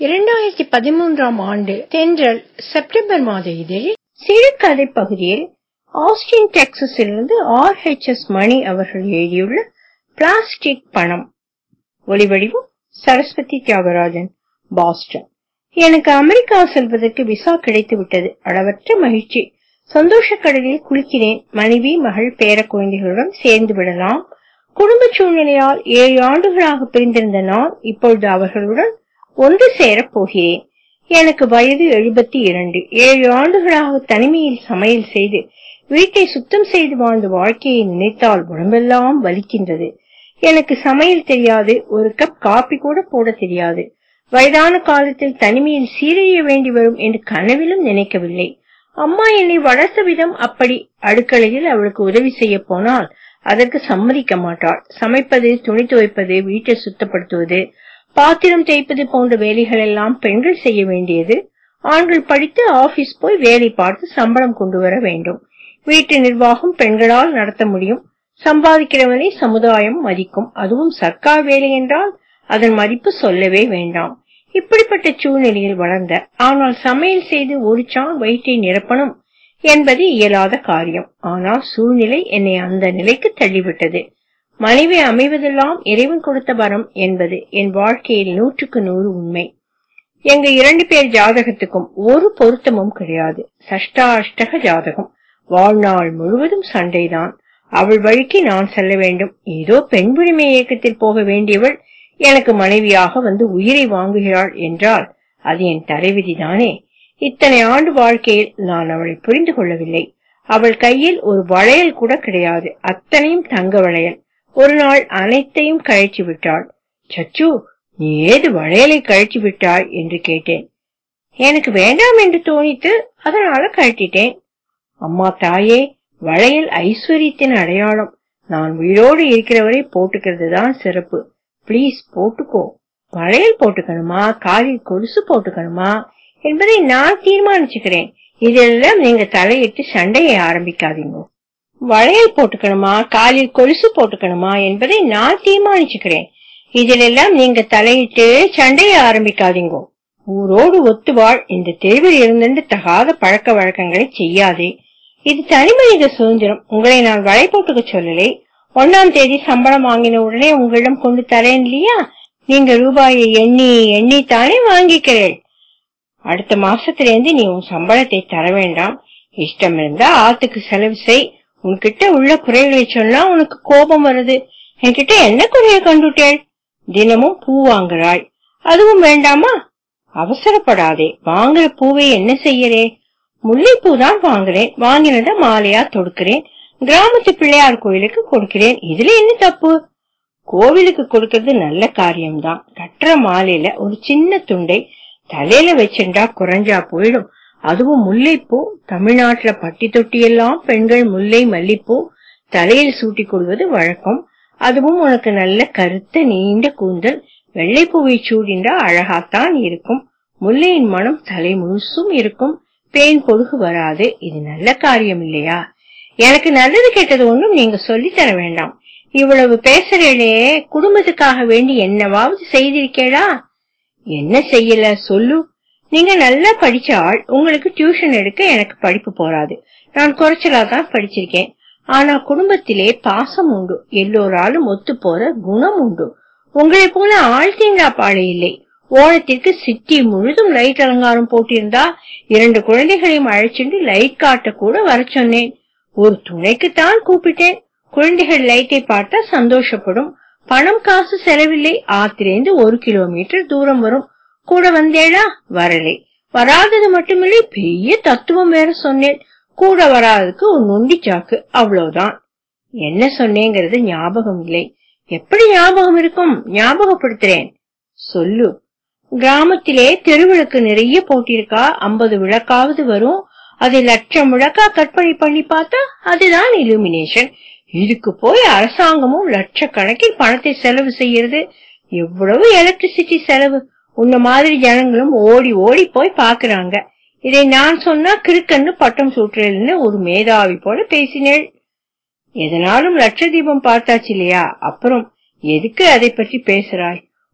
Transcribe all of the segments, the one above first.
இரண்டாயிரத்தி பதிமூன்றாம் ஆண்டு தென்றல் செப்டம்பர் மாத இதழில் சிறுகதை பகுதியில் ஆஸ்டின் டெக்சஸிலிருந்து ஆர் ஹெச் எஸ் மணி அவர்கள் எழுதியுள்ள பிளாஸ்டிக் பணம் ஒளிவடிவம் சரஸ்வதி தியாகராஜன் பாஸ்டன் எனக்கு அமெரிக்கா செல்வதற்கு விசா கிடைத்து விட்டது அளவற்ற மகிழ்ச்சி சந்தோஷ கடலில் குளிக்கிறேன் மனைவி மகள் பேர குழந்தைகளுடன் சேர்ந்து விடலாம் குடும்ப சூழ்நிலையால் ஏழு ஆண்டுகளாக பிரிந்திருந்த நான் இப்பொழுது அவர்களுடன் ஒன்று சேரப் போகிறேன் எனக்கு வயது எழுபத்தி இரண்டு ஏழு ஆண்டுகளாக தனிமையில் சமையல் செய்து வீட்டை சுத்தம் செய்து வாழ்ந்த வாழ்க்கையை நினைத்தால் உடம்பெல்லாம் வலிக்கின்றது எனக்கு சமையல் தெரியாது ஒரு கப் காபி கூட போட தெரியாது வயதான காலத்தில் தனிமையில் சீரழிய வேண்டி வரும் என்று கனவிலும் நினைக்கவில்லை அம்மா என்னை வளர்த்த விதம் அப்படி அடுக்களையில் அவளுக்கு உதவி செய்ய போனால் அதற்கு சம்மதிக்க மாட்டாள் சமைப்பது துணி துவைப்பது வீட்டை சுத்தப்படுத்துவது பாத்திரம் தேய்ப்பது போன்ற வேலைகள் எல்லாம் பெண்கள் செய்ய வேண்டியது ஆண்கள் படித்து ஆபீஸ் போய் வேலை பார்த்து சம்பளம் கொண்டு வர வேண்டும் வீட்டு நிர்வாகம் பெண்களால் நடத்த முடியும் சம்பாதிக்கிறவனை சமுதாயம் மதிக்கும் அதுவும் சர்க்கார் வேலை என்றால் அதன் மதிப்பு சொல்லவே வேண்டாம் இப்படிப்பட்ட சூழ்நிலையில் வளர்ந்த ஆனால் சமையல் செய்து ஒரு சான் வயிற்றை நிரப்பணும் என்பது இயலாத காரியம் ஆனால் சூழ்நிலை என்னை அந்த நிலைக்கு தள்ளிவிட்டது மனைவி அமைவதெல்லாம் இறைவன் கொடுத்த வரம் என்பது என் வாழ்க்கையில் நூற்றுக்கு நூறு உண்மை எங்க இரண்டு பேர் ஜாதகத்துக்கும் ஒரு பொருத்தமும் கிடையாது சஷ்டா அஷ்டக ஜாதகம் வாழ்நாள் முழுவதும் சண்டைதான் அவள் வழிக்கு நான் செல்ல வேண்டும் ஏதோ பெண் உரிமை இயக்கத்தில் போக வேண்டியவள் எனக்கு மனைவியாக வந்து உயிரை வாங்குகிறாள் என்றால் அது என் தலைவிதிதானே இத்தனை ஆண்டு வாழ்க்கையில் நான் அவளை புரிந்து கொள்ளவில்லை அவள் கையில் ஒரு வளையல் கூட கிடையாது அத்தனையும் தங்க வளையல் ஒரு நாள் அனைத்தையும் கழிச்சு விட்டாள் சச்சு நீ ஏது வளையலை கழிச்சு விட்டாய் என்று கேட்டேன் எனக்கு வேண்டாம் என்று தோணித்து அதனால கழட்டிட்டேன் அம்மா தாயே வளையல் ஐஸ்வர்யத்தின் அடையாளம் நான் உயிரோடு இருக்கிறவரை போட்டுக்கிறது தான் சிறப்பு பிளீஸ் போட்டுக்கோ வளையல் போட்டுக்கணுமா காலில் கொலுசு போட்டுக்கணுமா என்பதை நான் தீர்மானிச்சுக்கிறேன் இதெல்லாம் நீங்க தலையிட்டு சண்டையை ஆரம்பிக்காதீங்க வளையல் போட்டுக்கணுமா காலில் கொலுசு போட்டுக்கணுமா என்பதை நான் தீர்மானிச்சுக்கிறேன் இதிலெல்லாம் நீங்க தலையிட்டு சண்டையை ஆரம்பிக்காதீங்க ஊரோடு ஒத்துவாள் இந்த தெருவில் இருந்துட்டு தகாத பழக்க வழக்கங்களை செய்யாதே இது தனி மனித சுதந்திரம் உங்களை நான் வலை போட்டுக்க சொல்லலை ஒன்னாம் தேதி சம்பளம் வாங்கின உடனே உங்களிடம் கொண்டு தரேன் இல்லையா நீங்க ரூபாயை எண்ணி எண்ணித்தானே வாங்கிக்கிறேன் அடுத்த மாசத்திலேருந்து நீ உன் சம்பளத்தை தர வேண்டாம் இஷ்டம் இருந்தா ஆத்துக்கு செலவு செய் உன்கிட்ட உள்ள குறைகளை சொன்னா உனக்கு கோபம் வருது என்கிட்ட என்ன குறைய கண்டுட்டேள் தினமும் பூ வாங்குறாய் அதுவும் வேண்டாமா அவசரப்படாதே வாங்குற பூவை என்ன செய்யறே முல்லைப்பூ தான் வாங்குறேன் வாங்கினத மாலையா தொடுக்கிறேன் கிராமத்து பிள்ளையார் கோயிலுக்கு கொடுக்கிறேன் இதுல என்ன தப்பு கோவிலுக்கு கொடுக்கறது நல்ல காரியம்தான் கட்டுற மாலையில ஒரு சின்ன துண்டை தலையில வச்சிருந்தா குறைஞ்சா போயிடும் அதுவும் முல்லைப்பூ தமிழ்நாட்டுல பட்டி தொட்டி எல்லாம் பெண்கள் முல்லை மல்லிப்பூ தலையில் சூட்டி கொள்வது வழக்கம் அதுவும் உனக்கு நல்ல கருத்த நீண்ட கூந்தல் வெள்ளைப்பூவை சூடின்றா அழகாத்தான் இருக்கும் முல்லையின் மனம் தலை முழுசும் இருக்கும் பேன் பொடுகு வராது இது நல்ல காரியம் இல்லையா எனக்கு நல்லது கெட்டது ஒன்றும் நீங்க சொல்லி தர வேண்டாம் இவ்வளவு பேசுறேளே குடும்பத்துக்காக வேண்டி என்னவாவது செய்திருக்கேடா என்ன செய்யல சொல்லு நீங்க நல்லா படிச்ச ஆள் உங்களுக்கு டியூஷன் எடுக்க எனக்கு படிப்பு போராது நான் குறைச்சலா தான் படிச்சிருக்கேன் ஆனா குடும்பத்திலே பாசம் உண்டு எல்லோராலும் ஒத்து போற குணம் உண்டு உங்களை போல ஆழ்த்தீங்கா பாடு இல்லை ஓணத்திற்கு சிட்டி முழுதும் லைட் அலங்காரம் போட்டிருந்தா இரண்டு குழந்தைகளையும் அழைச்சிட்டு லைட் காட்ட கூட வர சொன்னேன் ஒரு துணைக்குத்தான் கூப்பிட்டேன் குழந்தைகள் லைட்டை பார்த்தா சந்தோஷப்படும் பணம் காசு செலவில்லை ஆத்திரேந்து ஒரு கிலோமீட்டர் தூரம் வரும் கூட வந்தேடா வரலை வராதது மட்டுமில்லை பெரிய தத்துவம் வேற சொன்னேன் கூட வராததுக்கு ஒரு நொண்டி சாக்கு அவ்வளவுதான் என்ன சொன்னேங்கிறது ஞாபகம் இல்லை எப்படி ஞாபகம் இருக்கும் ஞாபகப்படுத்துறேன் சொல்லு கிராமத்திலே தெருவிளக்கு நிறைய போட்டிருக்கா ஐம்பது விளக்காவது வரும் அது லட்சம் விளக்கா கற்பனை பண்ணி பார்த்தா அதுதான் இலுமினேஷன் இதுக்கு போய் அரசாங்கமும் லட்சக்கணக்கில் பணத்தை செலவு செய்யறது எவ்வளவு எலக்ட்ரிசிட்டி செலவு உன்ன மாதிரி ஜனங்களும் ஓடி ஓடி போய் பாக்குறாங்க இதை நான் சொன்னா கிறுக்கன்னு பட்டம் சூட்டுறேன்னு ஒரு மேதாவி போல பேசினேள் எதனாலும் லட்ச தீபம் பார்த்தாச்சு இல்லையா அப்புறம் எதுக்கு அதை பற்றி பேசுறாய்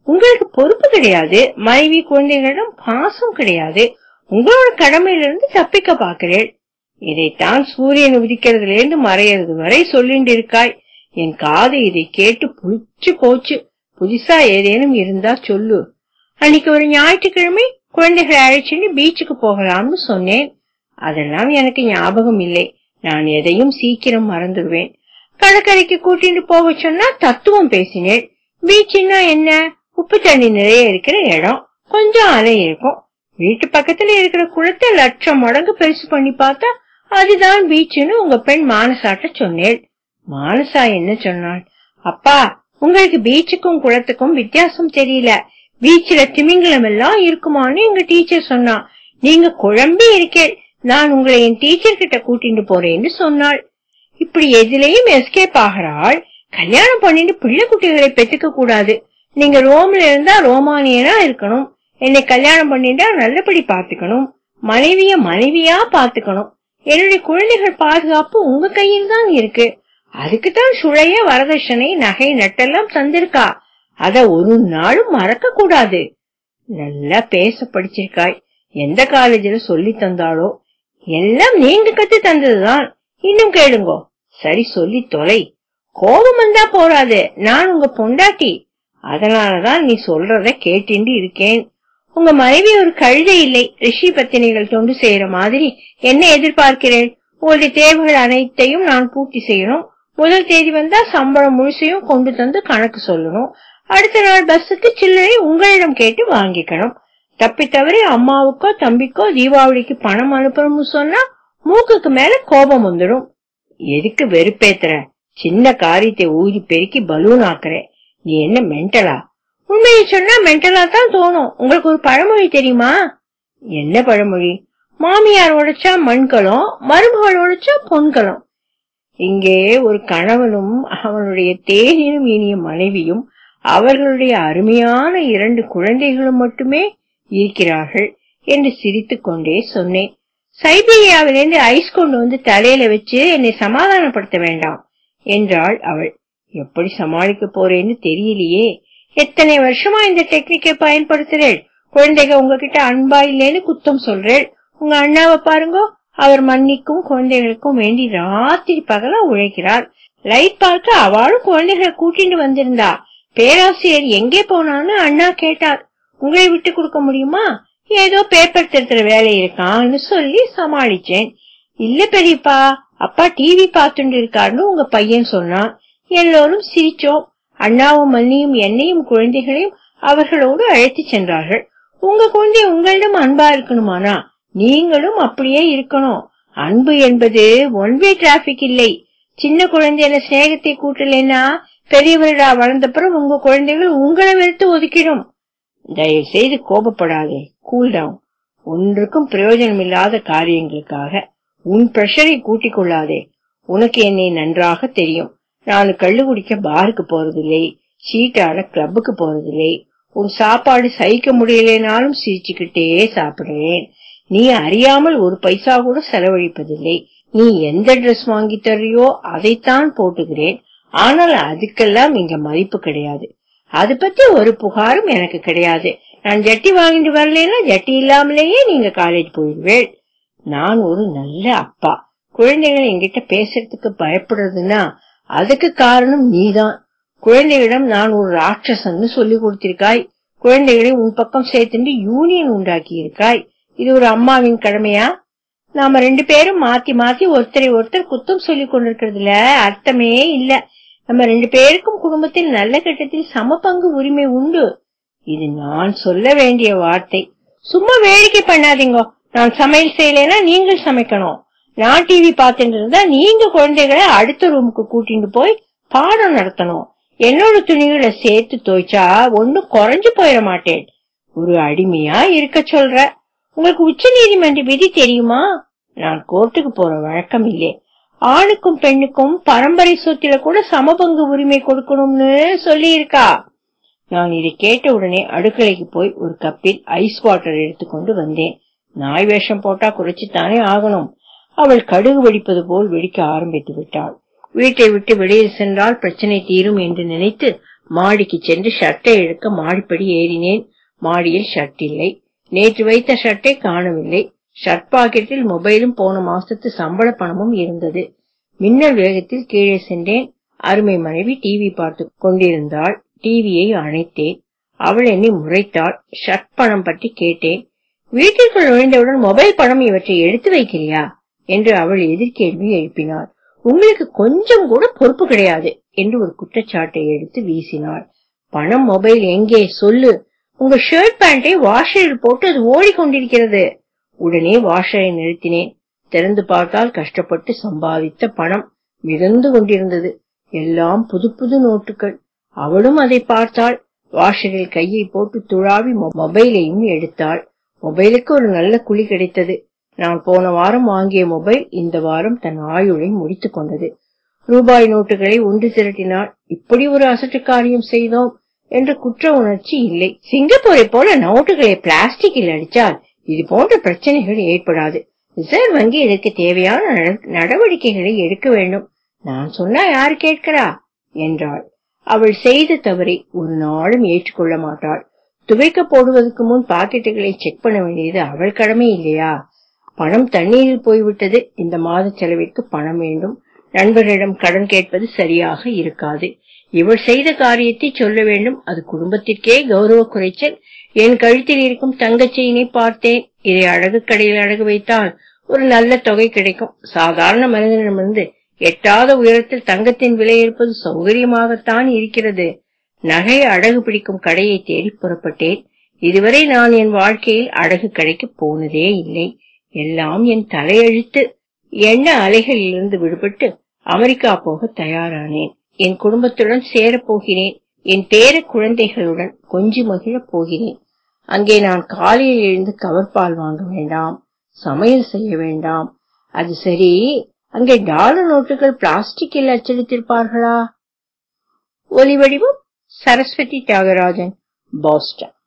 உங்களுக்கு பொறுப்பு கிடையாது மனைவி குழந்தைகளிடம் பாசம் கிடையாது உங்களோட கடமையிலிருந்து தப்பிக்க பாக்குறேன் இதைத்தான் சூரியன் உதிக்கிறதுல இருந்து மறையறது வரை சொல்லிட்டு இருக்காய் என் காது இதை கேட்டு புளிச்சு போச்சு புதுசா ஏதேனும் இருந்தா சொல்லு அன்னைக்கு ஒரு ஞாயிற்றுக்கிழமை குழந்தைகளை அழைச்சிட்டு பீச்சுக்கு போகலாம்னு சொன்னேன் அதெல்லாம் எனக்கு ஞாபகம் இல்லை நான் எதையும் சீக்கிரம் மறந்துடுவேன் கடற்கரைக்கு கூட்டிட்டு போக சொன்னா தத்துவம் பேசினேன் பீச்சுன்னா என்ன உப்பு தண்ணி நிறைய இருக்கிற இடம் கொஞ்சம் அலை இருக்கும் வீட்டு பக்கத்துல இருக்கிற குளத்தை லட்சம் மடங்கு பெருசு பண்ணி பார்த்தா அதுதான் பீச்சுன்னு உங்க பெண் மானசாட்ட சொன்னேன் மானசா என்ன சொன்னாள் அப்பா உங்களுக்கு பீச்சுக்கும் குளத்துக்கும் வித்தியாசம் தெரியல பீச்ல திமிங்கலம் எல்லாம் இருக்குமான்னு எங்க டீச்சர் சொன்னா நீங்க குழம்பி இருக்கேன் நான் உங்களை என் டீச்சர் கிட்ட கூட்டிட்டு போறேன்னு சொன்னாள் இப்படி எதுலயும் எஸ்கேப் ஆகிறாள் கல்யாணம் பண்ணிட்டு பிள்ளை குட்டிகளை பெத்துக்க கூடாது நீங்க ரோம்ல இருந்தா ரோமானியனா இருக்கணும் என்னை கல்யாணம் பண்ணிட்டா நல்லபடி பாத்துக்கணும் மனைவிய மனைவியா பாத்துக்கணும் என்னுடைய குழந்தைகள் பாதுகாப்பு உங்க கையில் தான் இருக்கு அதுக்குத்தான் சுழைய வரதட்சணை நகை நட்டெல்லாம் தந்திருக்கா அத ஒரு நாளும் மறக்க கூடாது நல்லா பேச படிச்சிருக்காய் எந்த காலேஜ்ல சொல்லி தந்தாளோ எல்லாம் நீங்க கத்து தந்ததுதான் இன்னும் கேளுங்கோ சரி சொல்லி தொலை கோபம் வந்தா போறாது நான் உங்க பொண்டாட்டி அதனாலதான் நீ சொல்றத கேட்டுண்டு இருக்கேன் உங்க மனைவி ஒரு கழுதை இல்லை ரிஷி பத்தினிகள் தொண்டு செய்யற மாதிரி என்ன எதிர்பார்க்கிறேன் உங்களுடைய தேவைகள் அனைத்தையும் நான் பூர்த்தி செய்யணும் முதல் தேதி வந்தா சம்பளம் முழுசையும் கொண்டு தந்து கணக்கு சொல்லணும் அடுத்த நாள் பஸ்ஸுக்கு சில்லறை உங்களிடம் கேட்டு வாங்கிக்கணும் தப்பி தவறி அம்மாவுக்கோ தம்பிக்கோ தீபாவளிக்கு பணம் அனுப்பணும்னு சொன்னா மூக்குக்கு மேல கோபம் வந்துடும் எதுக்கு வெறுப்பேத்துற சின்ன காரியத்தை ஊதி பெருக்கி பலூன் ஆக்குற நீ என்ன மென்டலா உண்மையை சொன்னா மென்டலா தான் தோணும் உங்களுக்கு ஒரு பழமொழி தெரியுமா என்ன பழமொழி மாமியார் உடைச்சா மண்கலம் மருமகள் உடைச்சா பொன்கலம் இங்கே ஒரு கணவனும் அவனுடைய தேனினும் இனிய மனைவியும் அவர்களுடைய அருமையான இரண்டு குழந்தைகளும் மட்டுமே இருக்கிறார்கள் என்று சிரித்துக் கொண்டே சொன்னேன் சைபீரியாவிலிருந்து ஐஸ் கொண்டு வந்து தலையில வச்சு என்னை சமாதானப்படுத்த வேண்டாம் என்றாள் அவள் எப்படி சமாளிக்க போறேன்னு தெரியலையே எத்தனை வருஷமா இந்த டெக்னிக்கை பயன்படுத்துறேன் குழந்தைங்க உங்ககிட்ட அன்பா இல்லைன்னு குத்தம் சொல்றேன் உங்க அண்ணாவை பாருங்க அவர் மன்னிக்கும் குழந்தைகளுக்கும் வேண்டி ராத்திரி பகலா உழைக்கிறார் லைட் பார்க்க அவளும் குழந்தைகளை கூட்டிட்டு வந்திருந்தா பேராசிரியர் எங்கே போனான்னு அண்ணா கேட்டார் உங்களை விட்டு கொடுக்க முடியுமா ஏதோ பேப்பர் திருத்துற வேலை இருக்கான்னு சொல்லி சமாளிச்சேன் இல்ல பெரியப்பா அப்பா டிவி பார்த்துட்டு இருக்காருன்னு உங்க பையன் சொன்னான் எல்லோரும் சிரிச்சோம் அண்ணாவும் மன்னியும் என்னையும் குழந்தைகளையும் அவர்களோடு அழைத்து சென்றார்கள் உங்க குழந்தை உங்களிடம் அன்பா இருக்கணுமானா நீங்களும் அப்படியே இருக்கணும் அன்பு என்பது ஒன் வே டிராபிக் இல்லை சின்ன குழந்தையில சிநேகத்தை கூட்டலைன்னா பெரியவர்களா வளர்ந்தப்புறம் உங்க குழந்தைகள் உங்களை வெறுத்து ஒதுக்கிடும் தயவு செய்து கோபப்படாதே கூல் டவுன் ஒன்றுக்கும் பிரயோஜனம் இல்லாத காரியங்களுக்காக உன் பிரஷரை கூட்டிக் கொள்ளாதே உனக்கு என்னை நன்றாக தெரியும் நான் கள்ளு குடிக்க பாருக்கு போறதில்லை சீட்டாட கிளப்புக்கு போறதில்லை உன் சாப்பாடு சகிக்க முடியலைனாலும் சிரிச்சுக்கிட்டே சாப்பிடுறேன் நீ அறியாமல் ஒரு பைசா கூட செலவழிப்பதில்லை நீ எந்த ட்ரெஸ் வாங்கி தர்றியோ அதைத்தான் போட்டுகிறேன் ஆனால் அதுக்கெல்லாம் இங்க மதிப்பு கிடையாது அது பத்தி ஒரு புகாரும் எனக்கு கிடையாது நான் ஜட்டி வாங்கிட்டு வரலைன்னா ஜட்டி இல்லாமலேயே நீங்க காலேஜ் போயிடுவேன் நான் ஒரு நல்ல அப்பா குழந்தைகள் என்கிட்ட பேசுறதுக்கு பயப்படுறதுன்னா அதுக்கு காரணம் நீதான் குழந்தைகளிடம் நான் ஒரு ராட்சசன்னு சொல்லி கொடுத்திருக்காய் குழந்தைகளை உன் பக்கம் சேர்த்துட்டு யூனியன் உண்டாக்கி இருக்காய் இது ஒரு அம்மாவின் கடமையா நாம ரெண்டு பேரும் மாத்தி மாத்தி ஒருத்தரை ஒருத்தர் குத்தம் சொல்லி கொண்டிருக்கிறதுல அர்த்தமே இல்ல நம்ம ரெண்டு பேருக்கும் குடும்பத்தில் நல்ல கட்டத்தில் சம பங்கு உரிமை உண்டு இது நான் சொல்ல வேண்டிய வார்த்தை சும்மா வேடிக்கை பண்ணாதீங்க நான் சமையல் செய்யலைன்னா நீங்கள் சமைக்கணும் நான் டிவி பார்த்துட்டு இருந்தா நீங்க குழந்தைகளை அடுத்த ரூமுக்கு கூட்டிட்டு போய் பாடம் நடத்தணும் என்னோட துணிகளை சேர்த்து துவைச்சா ஒண்ணும் குறைஞ்சு போயிட மாட்டேன் ஒரு அடிமையா இருக்க சொல்ற உங்களுக்கு உச்ச நீதிமன்ற விதி தெரியுமா நான் கோர்ட்டுக்கு போற வழக்கம் இல்லை ஆணுக்கும் பெண்ணுக்கும் பரம்பரை சொத்துல கூட சமபங்கு உரிமை கொடுக்கணும்னு சொல்லி இருக்கா நான் இதை கேட்ட உடனே அடுக்கலைக்கு போய் ஒரு கப்பில் ஐஸ் வாட்டர் எடுத்துக்கொண்டு வந்தேன் நாய் வேஷம் போட்டா குறைச்சுத்தானே ஆகணும் அவள் கடுகு வெடிப்பது போல் வெடிக்க ஆரம்பித்து விட்டாள் வீட்டை விட்டு வெளியில் சென்றால் பிரச்சனை தீரும் என்று நினைத்து மாடிக்கு சென்று ஷர்ட்டை எடுக்க மாடிப்படி ஏறினேன் மாடியில் ஷர்ட் இல்லை நேற்று வைத்த ஷர்ட்டை காணவில்லை ஷர்ட் பாக்கெட்டில் மொபைலும் போன மாசத்து சம்பள பணமும் இருந்தது மின்னல் வேகத்தில் கீழே சென்றேன் அருமை மனைவி டிவி பார்த்து கொண்டிருந்தாள் டிவியை அணைத்தேன் அவள் என்னை முறைத்தாள் ஷர்ட் பணம் பற்றி கேட்டேன் வீட்டிற்குள் நுழைந்தவுடன் மொபைல் பணம் இவற்றை எடுத்து வைக்கிறியா என்று அவள் எதிர்கேள்வி எழுப்பினாள் உங்களுக்கு கொஞ்சம் கூட பொறுப்பு கிடையாது என்று ஒரு குற்றச்சாட்டை எடுத்து வீசினாள் பணம் மொபைல் எங்கே சொல்லு உங்க ஷர்ட் பேண்டை வாஷரில் போட்டு அது ஓடிக்கொண்டிருக்கிறது உடனே வாஷரை நிறுத்தினேன் திறந்து பார்த்தால் கஷ்டப்பட்டு சம்பாதித்த பணம் மிதந்து கொண்டிருந்தது எல்லாம் புது புது நோட்டுகள் அவளும் அதை பார்த்தாள் வாஷரில் கையை போட்டு துழாவி மொபைலையும் எடுத்தாள் மொபைலுக்கு ஒரு நல்ல குழி கிடைத்தது நான் போன வாரம் வாங்கிய மொபைல் இந்த வாரம் தன் ஆயுளை முடித்துக் கொண்டது ரூபாய் நோட்டுகளை ஒன்று திரட்டினாள் இப்படி ஒரு அசட்டு காரியம் செய்தோம் என்ற குற்ற உணர்ச்சி இல்லை சிங்கப்பூரை போல நோட்டுகளை பிளாஸ்டிக்கில் அடித்தால் இது போன்ற பிரச்சனைகள் ஏற்படாது ரிசர்வ் வங்கி இதற்கு தேவையான நடவடிக்கைகளை எடுக்க வேண்டும் நான் சொன்னா யாரு கேட்கிறா என்றாள் அவள் செய்த தவறை ஒரு நாளும் ஏற்றுக்கொள்ள மாட்டாள் துவைக்க போடுவதற்கு முன் பாக்கெட்டுகளை செக் பண்ண வேண்டியது அவள் கடமை இல்லையா பணம் தண்ணீரில் போய்விட்டது இந்த மாத செலவிற்கு பணம் வேண்டும் நண்பர்களிடம் கடன் கேட்பது சரியாக இருக்காது இவள் செய்த காரியத்தை சொல்ல வேண்டும் அது குடும்பத்திற்கே கௌரவ குறைச்சல் என் கழுத்தில் இருக்கும் தங்கச் செயினை பார்த்தேன் இதை அழகு கடையில் அழகு வைத்தால் ஒரு நல்ல தொகை கிடைக்கும் சாதாரண மனிதனிடமிருந்து எட்டாத உயரத்தில் தங்கத்தின் விலை இருப்பது சௌகரியமாகத்தான் இருக்கிறது நகை அழகு பிடிக்கும் கடையை தேடி புறப்பட்டேன் இதுவரை நான் என் வாழ்க்கையில் அழகு கடைக்கு போனதே இல்லை எல்லாம் என் தலையெழுத்து எண்ண அலைகளிலிருந்து விடுபட்டு அமெரிக்கா போக தயாரானேன் என் குடும்பத்துடன் சேரப் போகிறேன் என் பேர குழந்தைகளுடன் கொஞ்சி மகிழப் போகிறேன் அங்கே நான் காலையில் எழுந்து கவர்பால் வாங்க வேண்டாம் சமையல் செய்ய வேண்டாம் அது சரி அங்கே டாலர் நோட்டுகள் பிளாஸ்டிக்கில் அச்சடித்திருப்பார்களா ஒலி வடிவம் சரஸ்வதி தியாகராஜன் பாஸ்டன்